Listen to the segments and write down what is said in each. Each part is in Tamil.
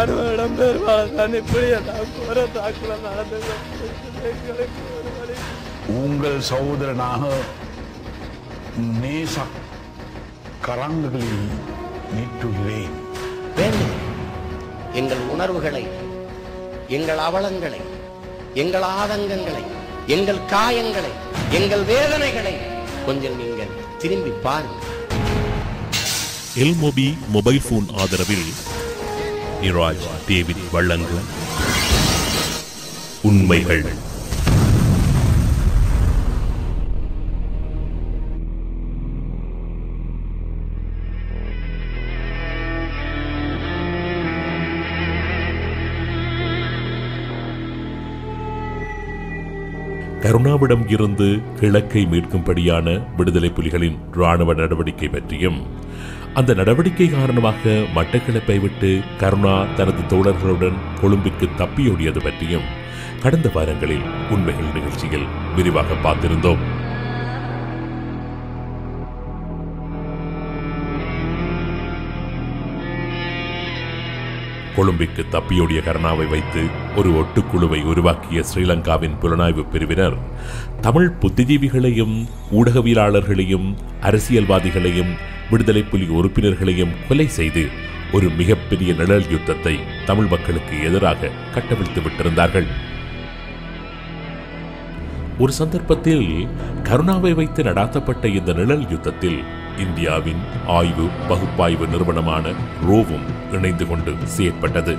ராணுவ இடம்பெயர்வாளர் தான் இப்படி எல்லாம் கோர தாக்குதல் நடந்து கொண்டிருக்கிறது. எங்களுக்கு ஒரு வழி உங்கள் சகோதரனாக நேச கரங்களில் நீட்டுகிறேன் வேண்டும் எங்கள் உணர்வுகளை எங்கள் அவலங்களை எங்கள் ஆதங்கங்களை எங்கள் காயங்களை எங்கள் வேதனைகளை கொஞ்சம் நீங்கள் திரும்பி பாருங்கள் எல்மொபி மொபைல் போன் ஆதரவில் நிராஜ் டேவிட் வழங்கும் உண்மைகள் கருணாவிடம் இருந்து கிழக்கை மீட்கும்படியான விடுதலை புலிகளின் இராணுவ நடவடிக்கை பற்றியும் அந்த நடவடிக்கை காரணமாக மட்டக்களப்பை விட்டு கருணா தனது தோழர்களுடன் கொழும்பிற்கு தப்பியோடியது பற்றியும் கடந்த வாரங்களில் உண்மைகள் நிகழ்ச்சியில் விரிவாக பார்த்திருந்தோம் கொழும்பிற்கு தப்பியோடிய கருணாவை வைத்து ஒரு ஒட்டுக்குழுவை உருவாக்கிய ஸ்ரீலங்காவின் புலனாய்வு பிரிவினர் தமிழ் புத்திஜீவிகளையும் ஊடகவியலாளர்களையும் அரசியல்வாதிகளையும் விடுதலை புலி உறுப்பினர்களையும் கொலை செய்து ஒரு மிகப்பெரிய நிழல் யுத்தத்தை தமிழ் மக்களுக்கு எதிராக கட்டவிழ்த்து விட்டிருந்தார்கள் ஒரு சந்தர்ப்பத்தில் கருணாவை வைத்து நடாத்தப்பட்ட இந்த நிழல் யுத்தத்தில் இந்தியாவின் ஆய்வு பகுப்பாய்வு நிறுவனமான ரோவும் இணைந்து கொண்டு செயற்பட்டது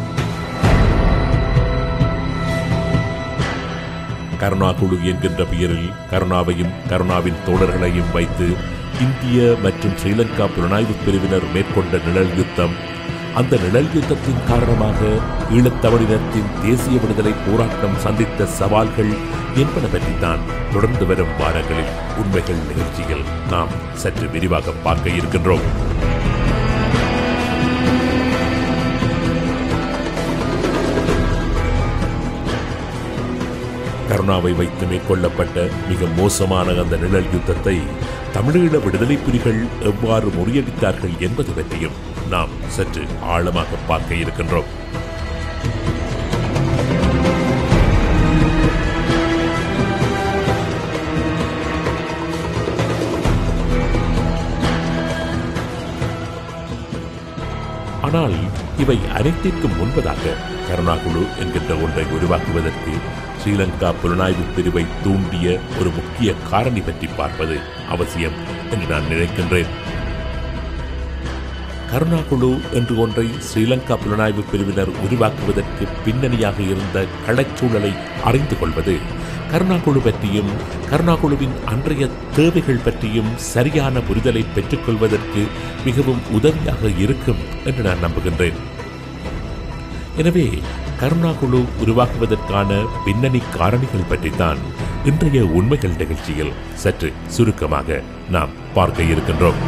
கருணா குழு என்கின்ற பெயரில் கருணாவையும் கருணாவின் தோழர்களையும் வைத்து இந்திய மற்றும் ஸ்ரீலங்கா புலனாய்வு பிரிவினர் மேற்கொண்ட நிழல் யுத்தம் அந்த நிழல் யுத்தத்தின் காரணமாக ஈழத்தமிழினத்தின் தேசிய விடுதலை போராட்டம் சந்தித்த சவால்கள் என்பன பற்றித்தான் தொடர்ந்து வரும் வாரங்களில் உண்மைகள் நிகழ்ச்சியில் நாம் சற்று விரிவாக பார்க்க இருக்கின்றோம் கருணாவை வைத்து மேற்கொள்ளப்பட்ட மிக மோசமான அந்த நிழல் யுத்தத்தை தமிழீழ விடுதலை புலிகள் எவ்வாறு முறியடித்தார்கள் என்பது பற்றியும் நாம் சற்று ஆழமாக பார்க்க இருக்கின்றோம் ஆனால் இவை அனைத்திற்கும் முன்பதாக கருணாகுழு என்கின்ற ஒன்றை உருவாக்குவதற்கு ஸ்ரீலங்கா புலனாய்வு பிரிவை தூண்டிய ஒரு முக்கிய காரணி பற்றி பார்ப்பது அவசியம் என்று நான் நினைக்கின்றேன் கருணாகுழு என்று ஒன்றை ஸ்ரீலங்கா புலனாய்வு பிரிவினர் உருவாக்குவதற்கு பின்னணியாக இருந்த களச்சூழலை அறிந்து கொள்வது கருணாகுழு பற்றியும் கருணாகுழுவின் அன்றைய தேவைகள் பற்றியும் சரியான புரிதலை பெற்றுக்கொள்வதற்கு மிகவும் உதவியாக இருக்கும் என்று நான் நம்புகின்றேன் எனவே கருணாகுழு உருவாக்குவதற்கான பின்னணி காரணிகள் பற்றித்தான் இன்றைய உண்மைகள் நிகழ்ச்சியில் சற்று சுருக்கமாக நாம் பார்க்க இருக்கின்றோம்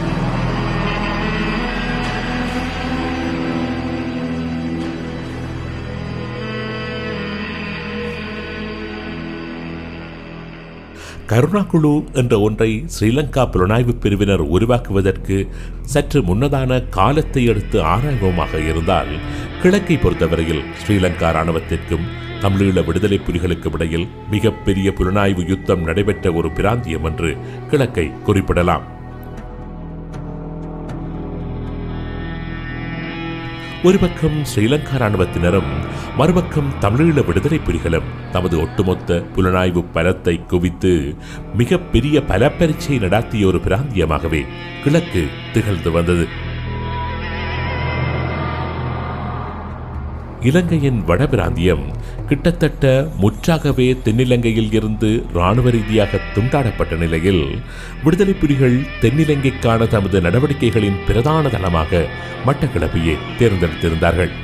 கருணாகுழு என்ற ஒன்றை ஸ்ரீலங்கா புலனாய்வு பிரிவினர் உருவாக்குவதற்கு சற்று முன்னதான காலத்தை எடுத்து ஆராய்வோமாக இருந்தால் கிழக்கை பொறுத்தவரையில் ஸ்ரீலங்கா ராணுவத்திற்கும் தமிழீழ விடுதலை புலிகளுக்கும் இடையில் மிகப்பெரிய புலனாய்வு யுத்தம் நடைபெற்ற ஒரு பிராந்தியம் என்று கிழக்கை குறிப்பிடலாம் ஒரு பக்கம் ஸ்ரீலங்கா ராணுவத்தினரும் மறுபக்கம் தமிழீழ விடுதலை புலிகளும் தமது ஒட்டுமொத்த புலனாய்வு பலத்தை குவித்து மிகப்பெரிய பல பரீட்சை நடத்திய ஒரு பிராந்தியமாகவே கிழக்கு திகழ்ந்து வந்தது இலங்கையின் வடபிராந்தியம் கிட்டத்தட்ட முற்றாகவே தென்னிலங்கையில் இருந்து இராணுவ ரீதியாக துண்டாடப்பட்ட நிலையில் விடுதலை புலிகள் தென்னிலங்கைக்கான தமது நடவடிக்கைகளின் பிரதான தளமாக மட்டக்களப்பையே தேர்ந்தெடுத்திருந்தார்கள்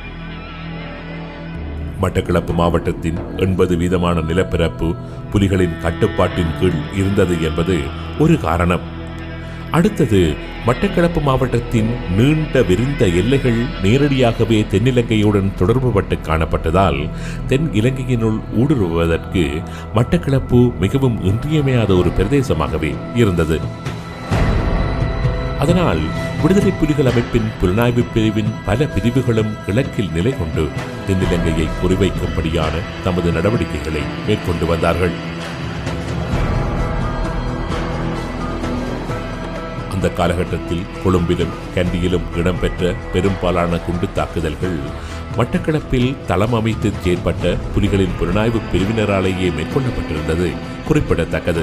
மட்டக்களப்பு மாவட்டத்தின் எண்பது வீதமான நிலப்பரப்பு புலிகளின் கட்டுப்பாட்டின் கீழ் இருந்தது என்பது ஒரு காரணம் அடுத்தது மட்டக்களப்பு மாவட்டத்தின் நீண்ட விரிந்த எல்லைகள் நேரடியாகவே தென்னிலங்கையுடன் தொடர்புபட்டு காணப்பட்டதால் தென் இலங்கையினுள் ஊடுருவதற்கு மட்டக்களப்பு மிகவும் இன்றியமையாத ஒரு பிரதேசமாகவே இருந்தது அதனால் விடுதலை புலிகள் அமைப்பின் புலனாய்வு பிரிவின் பல பிரிவுகளும் கிழக்கில் நிலை கொண்டு தென்னிலங்கையை குறிவைக்கும்படியான தமது நடவடிக்கைகளை மேற்கொண்டு வந்தார்கள் அந்த காலகட்டத்தில் கொழும்பிலும் கண்டியிலும் இடம்பெற்ற பெரும்பாலான குண்டு தாக்குதல்கள் மட்டக்களப்பில் தளம் அமைத்து செயற்பட்ட புலிகளின் புலனாய்வு பிரிவினராலேயே மேற்கொள்ளப்பட்டிருந்தது குறிப்பிடத்தக்கது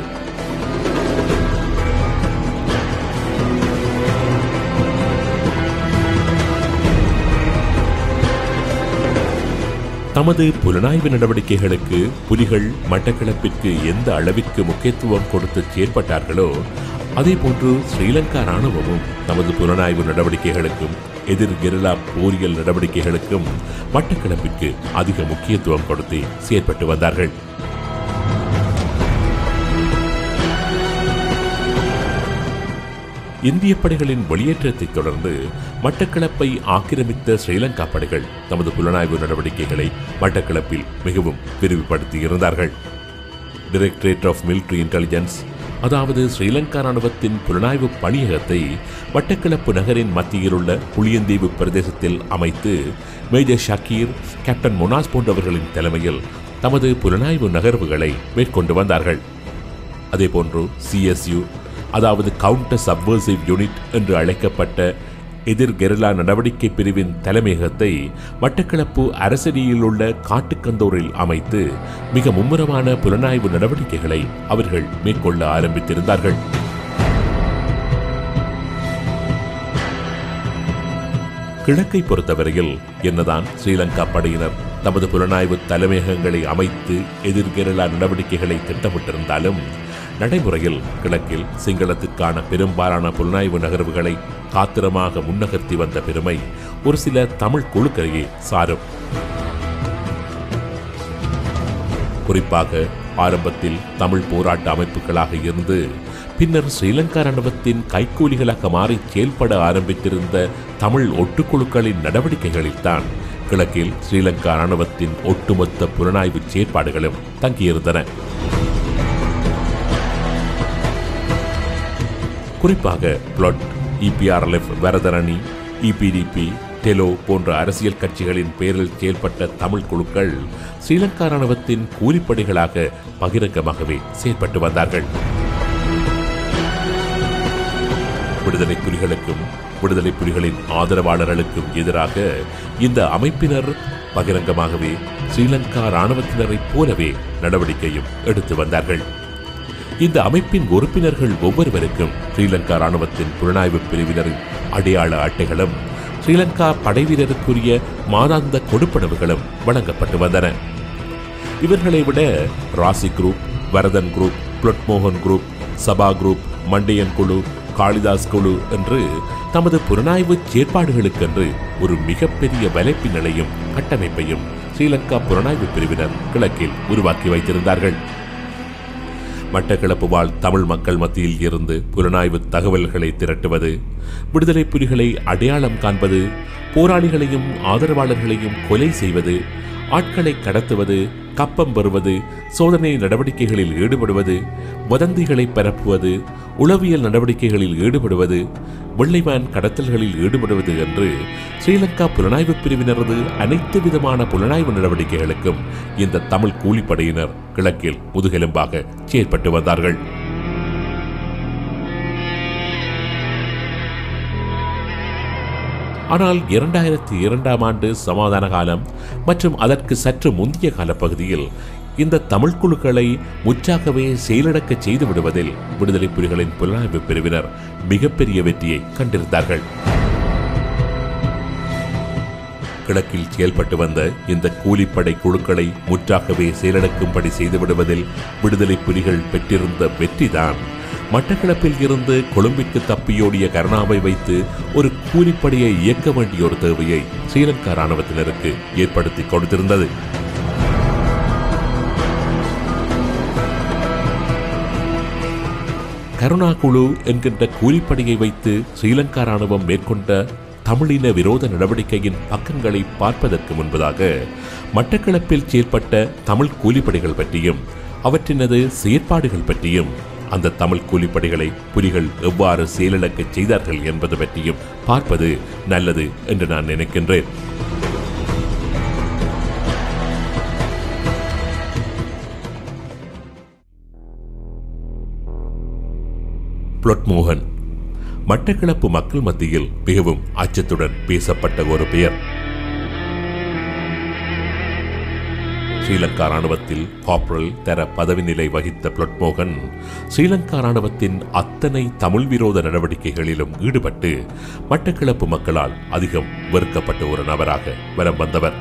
தமது புலனாய்வு நடவடிக்கைகளுக்கு புலிகள் மட்டக்களப்பிற்கு எந்த அளவிற்கு முக்கியத்துவம் கொடுத்து செயற்பட்டார்களோ அதேபோன்று ஸ்ரீலங்கா ராணுவமும் தமது புலனாய்வு நடவடிக்கைகளுக்கும் எதிர் கெரில்லா போரியல் நடவடிக்கைகளுக்கும் மட்டக்களப்பிற்கு அதிக முக்கியத்துவம் கொடுத்து செயற்பட்டு வந்தார்கள் இந்திய படைகளின் வெளியேற்றத்தைத் தொடர்ந்து மட்டக்களப்பை ஆக்கிரமித்த ஸ்ரீலங்கா படைகள் தமது புலனாய்வு நடவடிக்கைகளை மட்டக்களப்பில் மிகவும் விரிவுபடுத்தியிருந்தார்கள் டைரக்டரேட் ஆஃப் மிலிட்டரி இன்டெலிஜென்ஸ் அதாவது ஸ்ரீலங்கா ராணுவத்தின் புலனாய்வு பணியகத்தை மட்டக்களப்பு நகரின் மத்தியிலுள்ள புளியந்தீவு பிரதேசத்தில் அமைத்து மேஜர் ஷக்கீர் கேப்டன் மொனாஸ் போன்றவர்களின் தலைமையில் தமது புலனாய்வு நகர்வுகளை மேற்கொண்டு வந்தார்கள் அதேபோன்று சிஎஸ்யு அதாவது கவுண்டர் சப்வர்சிவ் யூனிட் என்று அழைக்கப்பட்ட எதிர் கெரில்லா நடவடிக்கை பிரிவின் தலைமையகத்தை மட்டக்களப்பு அரசடியில் உள்ள காட்டுக்கந்தோரில் அமைத்து மிக மும்முரமான புலனாய்வு நடவடிக்கைகளை அவர்கள் மேற்கொள்ள ஆரம்பித்திருந்தார்கள் கிழக்கை பொறுத்தவரையில் என்னதான் ஸ்ரீலங்கா படையினர் தமது புலனாய்வு தலைமையகங்களை அமைத்து எதிர்கெரளா நடவடிக்கைகளை திட்டமிட்டிருந்தாலும் நடைமுறையில் கிழக்கில் சிங்களத்திற்கான பெரும்பாலான புலனாய்வு நகர்வுகளை காத்திரமாக முன்னகர்த்தி வந்த பெருமை ஒரு சில தமிழ் குழுக்களையே சாரும் குறிப்பாக ஆரம்பத்தில் தமிழ் போராட்ட அமைப்புகளாக இருந்து பின்னர் ஸ்ரீலங்கா ராணுவத்தின் கைக்கூலிகளாக மாறி செயல்பட ஆரம்பித்திருந்த தமிழ் ஒட்டுக்குழுக்களின் நடவடிக்கைகளில்தான் கிழக்கில் ஸ்ரீலங்கா ராணுவத்தின் ஒட்டுமொத்த புலனாய்வு செயற்பாடுகளும் தங்கியிருந்தன குறிப்பாக பிளட் இபிஆர்எல்எஃப் வரதரணி இபிடிபி டெலோ போன்ற அரசியல் கட்சிகளின் பேரில் செயல்பட்ட தமிழ் குழுக்கள் ஸ்ரீலங்கா ராணுவத்தின் கூலிப்படைகளாக பகிரங்கமாகவே செயல்பட்டு வந்தார்கள் விடுதலை புலிகளுக்கும் விடுதலை புலிகளின் ஆதரவாளர்களுக்கும் எதிராக இந்த அமைப்பினர் பகிரங்கமாகவே ஸ்ரீலங்கா ராணுவத்தினரைப் போலவே நடவடிக்கையும் எடுத்து வந்தார்கள் இந்த அமைப்பின் உறுப்பினர்கள் ஒவ்வொருவருக்கும் ஸ்ரீலங்கா ராணுவத்தின் புலனாய்வு பிரிவினரின் அடையாள அட்டைகளும் ஸ்ரீலங்கா படைவீரருக்குரிய மாதாந்த கொடுப்பனவுகளும் வழங்கப்பட்டு வந்தன இவர்களை விட Rasi group Varathan group Plote Mohan group Saba group Mandaiyan குழு காளிதாஸ் குழு என்று தமது புலனாய்வு செயற்பாடுகளுக்கென்று ஒரு மிகப்பெரிய வலைப்பின்னலையும் கட்டமைப்பையும் ஸ்ரீலங்கா புலனாய்வு பிரிவினர் கிழக்கில் உருவாக்கி வைத்திருந்தார்கள் மட்டக்களப்பு வாழ் தமிழ் மக்கள் மத்தியில் இருந்து புலனாய்வு தகவல்களை திரட்டுவது விடுதலை புலிகளை அடையாளம் காண்பது போராளிகளையும் ஆதரவாளர்களையும் கொலை செய்வது ஆட்களை கடத்துவது கப்பம் பெறுவது சோதனை நடவடிக்கைகளில் ஈடுபடுவது வதந்திகளை பரப்புவது உளவியல் நடவடிக்கைகளில் ஈடுபடுவது வெள்ளைவான் கடத்தல்களில் ஈடுபடுவது என்று ஸ்ரீலங்கா புலனாய்வு பிரிவினரது அனைத்து விதமான புலனாய்வு நடவடிக்கைகளுக்கும் இந்த தமிழ் கூலிப்படையினர் கிழக்கில் முதுகெலும்பாக செயற்பட்டு வந்தார்கள் ஆனால் இரண்டாயிரத்தி இரண்டாம் ஆண்டு சமாதான காலம் மற்றும் அதற்கு சற்று முந்தைய காலப்பகுதியில் இந்த தமிழ் குழுக்களை முற்றாகவே செயலிழக்க செய்து விடுவதில் விடுதலை புலிகளின் புலனாய்வு பிரிவினர் மிகப்பெரிய வெற்றியை கண்டிருந்தார்கள் கிழக்கில் செயல்பட்டு வந்த இந்த கூலிப்படை குழுக்களை முற்றாகவே செயலிழக்கும்படி செய்து விடுவதில் விடுதலை புலிகள் பெற்றிருந்த வெற்றிதான் மட்டக்களப்பில் இருந்து கொழும்பிற்கு தப்பியோடிய கருணாவை வைத்து ஒரு கூலிப்படையை இயக்க வேண்டிய ஒரு தேவையை ஸ்ரீலங்கா ராணுவத்தினருக்கு ஏற்படுத்தி கொடுத்திருந்தது கருணா குழு என்கின்ற கூலிப்படையை வைத்து ஸ்ரீலங்கா ராணுவம் மேற்கொண்ட தமிழின விரோத நடவடிக்கையின் பக்கங்களை பார்ப்பதற்கு முன்பதாக மட்டக்களப்பில் செயற்பட்ட தமிழ் கூலிப்படைகள் பற்றியும் அவற்றினது செயற்பாடுகள் பற்றியும் அந்த தமிழ் கூலிப்படைகளை புலிகள் எவ்வாறு செயலிழக்கச் செய்தார்கள் என்பது பற்றியும் பார்ப்பது நல்லது என்று நான் நினைக்கின்றேன் புளொட்மோகன் மட்டக்களப்பு மக்கள் மத்தியில் மிகவும் அச்சத்துடன் பேசப்பட்ட ஒரு பெயர் ஸ்ரீலங்கா ராணுவத்தில் காப்ரல் தர பதவி நிலை வகித்த புளொட்மோகன் ஸ்ரீலங்கா ராணுவத்தின் அத்தனை தமிழ் விரோத நடவடிக்கைகளிலும் ஈடுபட்டு மட்டக்களப்பு மக்களால் அதிகம் வெறுக்கப்பட்ட ஒரு நபராக வலம் வந்தவர்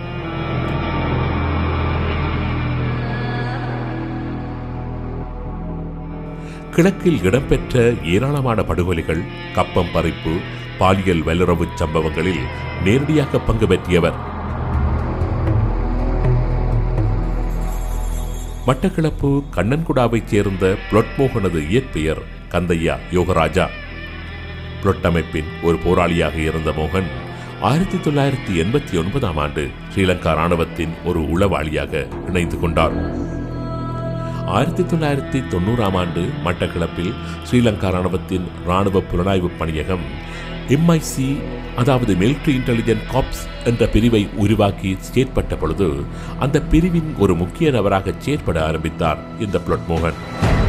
கிழக்கில் இடம்பெற்ற ஏராளமான படுகொலைகள் கப்பம் பறிப்பு பாலியல் வல்லுறவு சம்பவங்களில் நேரடியாக பங்கு பெற்றியவர் மட்டக்களப்பு கண்ணன்குடாவைச் சேர்ந்த புளொட்மோகனது இயற்பெயர் கந்தையா யோகராஜா புளொட் அமைப்பின் ஒரு போராளியாக இருந்த மோகன் ஆயிரத்தி தொள்ளாயிரத்தி எண்பத்தி ஒன்பதாம் ஆண்டு ஸ்ரீலங்கா ராணுவத்தின் ஒரு உளவாளியாக இணைந்து கொண்டார் ஆயிரத்தி தொள்ளாயிரத்தி தொண்ணூறாம் ஆண்டு மட்டக்களப்பில் ஸ்ரீலங்கா ராணுவத்தின் ராணுவ புலனாய்வு பணியகம் எம்ஐசி அதாவது மிலிட்ரி இன்டெலிஜென்ட் காப்ஸ் என்ற பிரிவை உருவாக்கி செயற்பட்ட பொழுது அந்த பிரிவின் ஒரு முக்கிய நபராக செயற்பட ஆரம்பித்தார் இந்த புளொட்மோகன்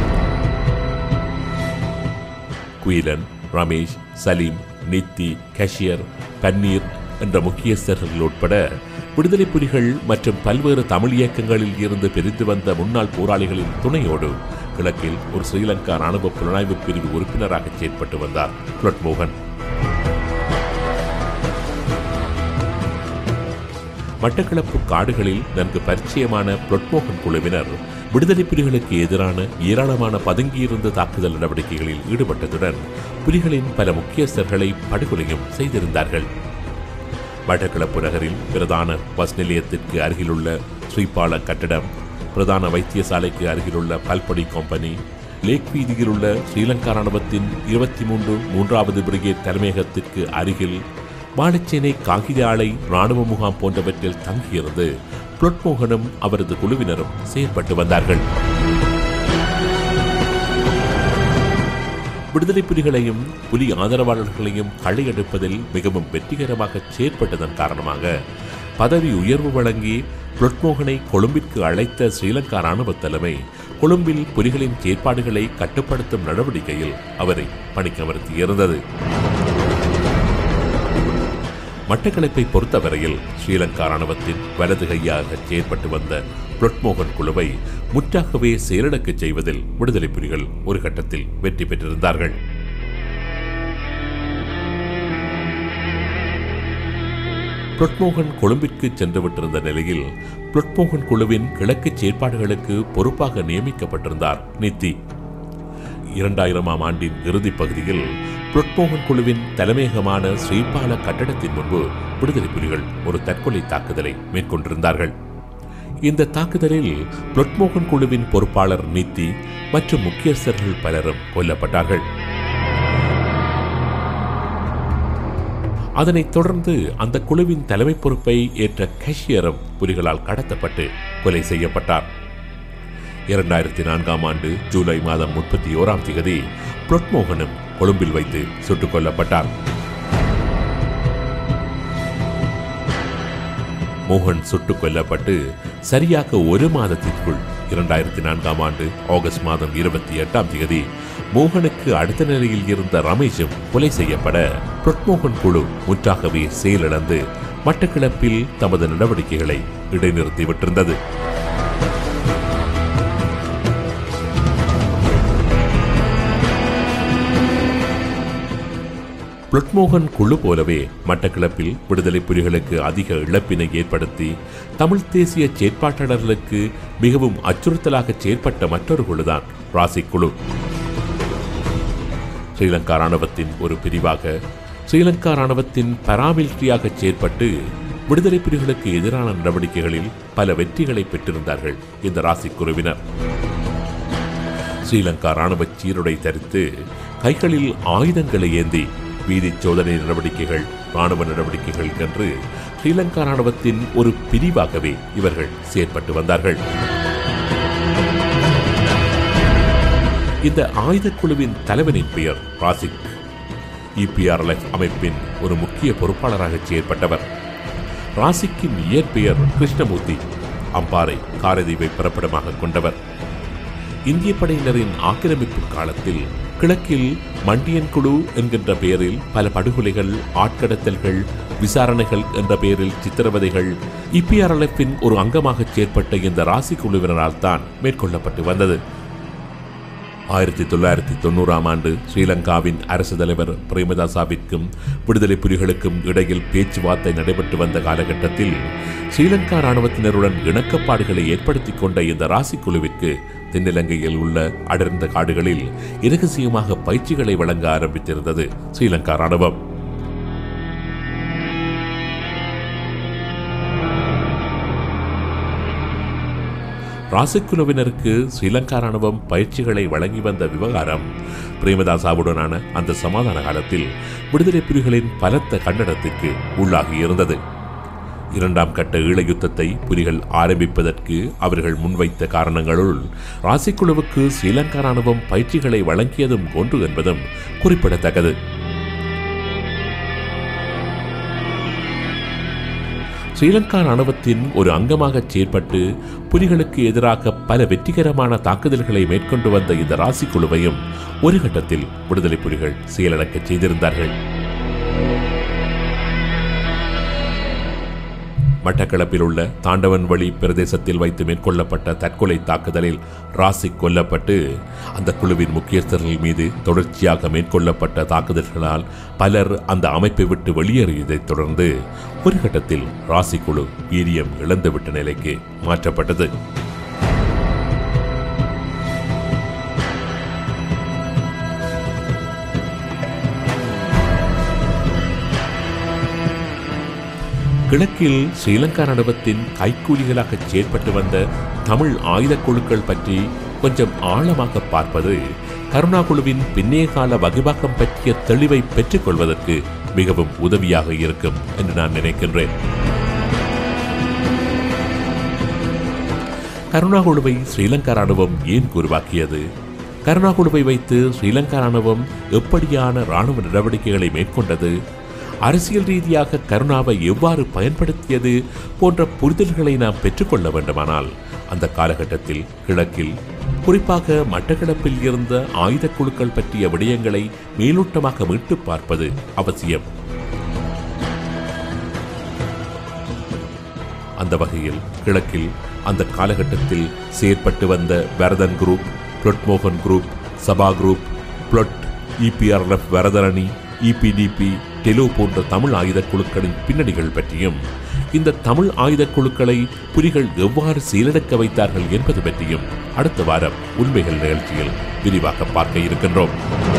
குயிலன் ரமேஷ் சலீம் நித்தி கஷியர் பன்னீர் என்ற முக்கியஸ்தர்கள் உட்பட விடுதலை புலிகள் மற்றும் பல்வேறு தமிழ் இயக்கங்களில் இருந்து பிரிந்து வந்த முன்னாள் போராளிகளின் துணையோடு கிழக்கில் ஒரு ஸ்ரீலங்கா ராணுவ புலனாய்வு பிரிவு உறுப்பினராக செயற்பட்டு வந்தார் புலட்மோகன் மட்டக்களப்பு காடுகளில் நன்கு பரிச்சயமான புலட்மோகன் குழுவினர் விடுதலை புலிகளுக்கு எதிரான ஏராளமான பதுங்கியிருந்த தாக்குதல் நடவடிக்கைகளில் ஈடுபட்டதுடன் புலிகளின் பல முக்கியஸ்தர்களை படுகொலையும் செய்திருந்தார்கள் மட்டக்களப்பு நகரில் பிரதான பஸ் நிலையத்திற்கு அருகிலுள்ள ஸ்ரீபால கட்டடம் பிரதான வைத்தியசாலைக்கு அருகிலுள்ள பல்பொடி கம்பெனி லேக் வீதியில் உள்ள ஸ்ரீலங்கா ராணுவத்தின் இருபத்தி மூன்று மூன்றாவது பிரிகேட் தலைமையகத்திற்கு அருகில் வாழைச்சேனை காகித ஆலை ராணுவ முகாம் போன்றவற்றில் தங்கியிருந்து புலட்மோகனும் அவரது குழுவினரும் செயற்பட்டு வந்தார்கள் விடுதலை புலிகளையும் புலி ஆதரவாளர்களையும் களையெடுப்பதில் மிகவும் வெற்றிகரமாக செயற்பட்டதன் காரணமாக பதவி உயர்வு வழங்கி புலட்மோகனை கொழும்பிற்கு அழைத்த ஸ்ரீலங்கா ராணுவ தலைமை கொழும்பில் புலிகளின் செயற்பாடுகளை கட்டுப்படுத்தும் நடவடிக்கையில் அவரை பணிக்கமர்த்தியிருந்தது மட்டக்களப்பை பொறுத்தவரையில் ஸ்ரீலங்கா ராணுவத்தின் வலது கையாக செயற்பட்டு வந்த புலட்மோகன் குழுவை முற்றாகவே செயலிழக்கச் செய்வதில் விடுதலை புலிகள் ஒரு கட்டத்தில் வெற்றி பெற்றிருந்தார்கள் புலட்மோகன் கொழும்பிற்கு சென்று விட்டிருந்த நிலையில் புலட்மோகன் குழுவின் கிழக்கு செயற்பாடுகளுக்கு பொறுப்பாக நியமிக்கப்பட்டிருந்தார் நித்தி இரண்டாயிரமாம் ஆண்டின் இறுதிப் பகுதியில் புலட்மோகன் குழுவின் தலைமையகமான ஸ்ரீபால கட்டடத்தின் முன்பு விடுதலை புலிகள் ஒரு தற்கொலை தாக்குதலை மேற்கொண்டிருந்தார்கள் இந்த தாக்குதலில் புலட்மோகன் குழுவின் பொறுப்பாளர் நித்தி மற்றும் முக்கியஸ்தர்கள் பலரும் கொல்லப்பட்டார்கள் அதனைத் தொடர்ந்து அந்த குழுவின் தலைமை பொறுப்பை ஏற்ற கேஷியரும் புலிகளால் கடத்தப்பட்டு கொலை செய்யப்பட்டார் இரண்டாயிரத்தி நான்காம் ஆண்டு ஜூலை மாதம் முப்பத்தி ஓராம் தேதி புலட்மோகனும் கொழும்பில் வைத்து சுட்டுக் கொல்லப்பட்டார் மோகன் சுட்டுக் கொல்லப்பட்டு சரியாக ஒரு மாதத்திற்குள் இரண்டாயிரத்தி நான்காம் ஆண்டு ஆகஸ்ட் மாதம் இருபத்தி எட்டாம் தேதி மோகனுக்கு அடுத்த நிலையில் இருந்த ரமேஷும் கொலை செய்யப்பட புலட்மோகன் குழு முற்றாகவே செயலிழந்து மட்டக்களப்பில் தமது நடவடிக்கைகளை இடைநிறுத்திவிட்டிருந்தது புலட்மோகன் குழு போலவே மட்டக்களப்பில் விடுதலை புலிகளுக்கு அதிக இழப்பினை ஏற்படுத்தி தமிழ் தேசிய செயற்பாட்டாளர்களுக்கு மிகவும் அச்சுறுத்தலாக செயற்பட்ட மற்றொரு குழுதான் ராசி குழு ஸ்ரீலங்கா ராணுவத்தின் ஒரு பிரிவாக ஸ்ரீலங்கா ராணுவத்தின் பராமிலிட்டரியாக செயற்பட்டு விடுதலை புலிகளுக்கு எதிரான நடவடிக்கைகளில் பல வெற்றிகளை பெற்றிருந்தார்கள் இந்த ராசி குழுவினர் ஸ்ரீலங்கா ராணுவ சீருடை தரித்து கைகளில் ஆயுதங்களை ஏந்தி வீதி சோதனை நடவடிக்கைகள் ராணுவ நடவடிக்கைகள் என்று ஸ்ரீலங்கா ராணுவத்தின் ஒரு பிரிவாகவே இவர்கள் செயற்பட்டு வந்தார்கள் இந்த ஆயுதக் குழுவின் தலைவனின் பெயர் ராசிக் இபிஆர்எல்எஃப் அமைப்பின் ஒரு முக்கிய பொறுப்பாளராக செயற்பட்டவர் ராசிக்கின் இயற்பெயர் கிருஷ்ணமூர்த்தி அம்பாறை காரதீவை பிறப்பிடமாக கொண்டவர் இந்திய படையினரின் ஆக்கிரமிப்பு காலத்தில் கிழக்கில் மண்டியன் குழு என்கின்ற பெயரில் பல படுகொலைகள் ஆட்கடத்தல்கள் விசாரணைகள் என்ற பெயரில் சித்திரவதைகள் இபிஆர்எல்எஃபின் ஒரு அங்கமாக செயற்பட்ட இந்த ராசி குழுவினரால் தான் மேற்கொள்ளப்பட்டு வந்தது ஆயிரத்தி தொள்ளாயிரத்தி தொண்ணூறாம் ஆண்டு ஸ்ரீலங்காவின் அரசு தலைவர் பிரேமதாசாவிற்கும் விடுதலை புலிகளுக்கும் இடையில் பேச்சுவார்த்தை நடைபெற்று வந்த காலகட்டத்தில் ஸ்ரீலங்கா ராணுவத்தினருடன் இணக்கப்பாடுகளை ஏற்படுத்திக் கொண்ட இந்த ராசி குழுவிற்கு தென்னிலங்கையில் உள்ள அடர்ந்த காடுகளில் இரகசியமாக பயிற்சிகளை வழங்க ஆரம்பித்திருந்தது ஸ்ரீலங்கா ராணுவம் ராசிக்குழுவினருக்கு ஸ்ரீலங்கா ராணுவம் பயிற்சிகளை வழங்கி வந்த விவகாரம் பிரேமதாசாவுடனான அந்த சமாதான காலத்தில் விடுதலை புலிகளின் பலத்த கண்டனத்திற்கு உள்ளாகி இருந்தது இரண்டாம் கட்ட ஈழ யுத்தத்தை புலிகள் ஆரம்பிப்பதற்கு அவர்கள் முன்வைத்த காரணங்களுள் ராசிக்குழுவுக்கு ஸ்ரீலங்கா ராணுவம் பயிற்சிகளை வழங்கியதும் ஒன்று என்பதும் குறிப்பிடத்தக்கது ஸ்ரீலங்கா ராணுவத்தின் ஒரு அங்கமாக செயற்பட்டு புலிகளுக்கு எதிராக பல வெற்றிகரமான தாக்குதல்களை மேற்கொண்டு வந்த இந்த ராசி குழுவையும் ஒரு கட்டத்தில் விடுதலை புலிகள் செயலிழக்கச் செய்திருந்தார்கள் மட்டக்களப்பில் உள்ள தாண்டவன் வழி பிரதேசத்தில் வைத்து மேற்கொள்ளப்பட்ட தற்கொலை தாக்குதலில் ராசி கொல்லப்பட்டு அந்த குழுவின் முக்கியஸ்தர்கள் மீது தொடர்ச்சியாக மேற்கொள்ளப்பட்ட தாக்குதல்களால் பலர் அந்த அமைப்பை விட்டு வெளியேறியதைத் தொடர்ந்து ஒரு கட்டத்தில் ராசி குழு வீரியம் இழந்துவிட்ட நிலைக்கு மாற்றப்பட்டது கிழக்கில் ஸ்ரீலங்கா ராணுவத்தின் கைக்கூலிகளாக செயற்பட்டு வந்த தமிழ் ஆயுதக் குழுக்கள் பற்றி கொஞ்சம் ஆழமாக பார்ப்பது கருணா குழுவின் பின்னைய கால வகைபாக்கம் பற்றிய தெளிவை பெற்றுக் கொள்வதற்கு மிகவும் உதவியாக இருக்கும் என்று நான் நினைக்கின்றேன் கருணா குழுவை ஸ்ரீலங்கா ராணுவம் ஏன் உருவாக்கியது கருணா குழுவை வைத்து ஸ்ரீலங்கா ராணுவம் எப்படியான ராணுவ நடவடிக்கைகளை மேற்கொண்டது அரசியல் ரீதியாக கருணாவை எவ்வாறு பயன்படுத்தியது போன்ற புரிதல்களை நாம் பெற்றுக்கொள்ள வேண்டுமானால் அந்த காலகட்டத்தில் கிழக்கில் குறிப்பாக மட்டக்களப்பில் இருந்த ஆயுதக் குழுக்கள் பற்றிய விடயங்களை மேலோட்டமாக மீட்டு பார்ப்பது அவசியம் அந்த வகையில் கிழக்கில் அந்த காலகட்டத்தில் செயற்பட்டு வந்த Varathan group Plote Mohan group Saba group PLOTE EPRF வரதரணி இபிடிபி டெலோ போன்ற தமிழ் ஆயுதக் குழுக்களின் பின்னணிகள் பற்றியும் இந்த தமிழ் ஆயுதக் குழுக்களை புலிகள் எவ்வாறு செயலிழக்க வைத்தார்கள் என்பது பற்றியும் அடுத்த வாரம் உண்மைகள் நிகழ்ச்சியில் விரிவாக பார்க்க இருக்கின்றோம்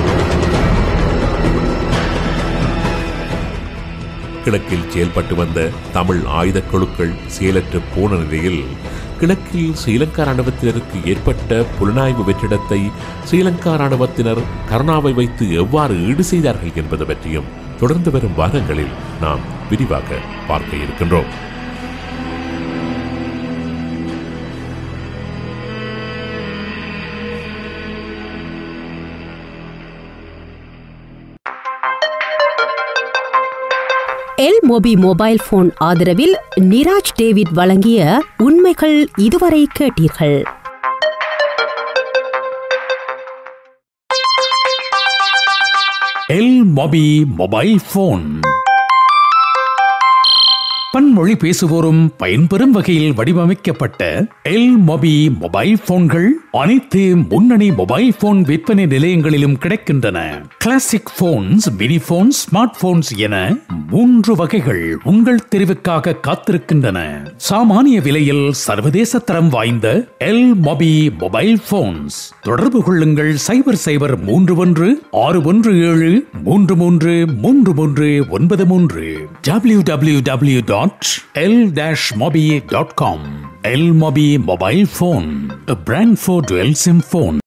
கிழக்கில் செயல்பட்டு வந்த தமிழ் ஆயுதக் குழுக்கள் செயலற்று போன நிலையில் கிழக்கில் ஸ்ரீலங்கா ராணுவத்தினருக்கு ஏற்பட்ட புலனாய்வு வெற்றிடத்தை ஸ்ரீலங்கா ராணுவத்தினர் கருணாவை வைத்து எவ்வாறு ஈடு செய்தார்கள் என்பது பற்றியும் தொடர்ந்து வரும் வாரங்களில் நாம் விரிவாக பார்க்க இருக்கின்றோம் எல் மொபி மொபைல் போன் ஆதரவில் நிராஜ் டேவிட் வழங்கிய உண்மைகள் இதுவரை கேட்டீர்கள் எல் மொபி மொபைல் போன் பன்மொழி பேசுவோரும் பயன்பெறும் வகையில் வடிவமைக்கப்பட்ட எல் மொபி மொபைல் போன்கள் அனைத்து முன்னணி மொபைல் போன் விற்பனை நிலையங்களிலும் கிடைக்கின்றன classic phones mini phones smart phones என மூன்று வகைகள் உங்கள் தெரிவுக்காக காத்திருக்கின்றன சாமானிய விலையில் சர்வதேச தரம் வாய்ந்த எல் மொபி மொபைல் போன்ஸ் தொடர்பு கொள்ளுங்கள் சைபர் சைபர் மூன்று ஒன்று ஆறு ஒன்று ஏழு மூன்று மூன்று மூன்று மூன்று ஒன்பது மூன்று W W W dot L dash mobi dot com L mobi mobile phone brand for dual sim phone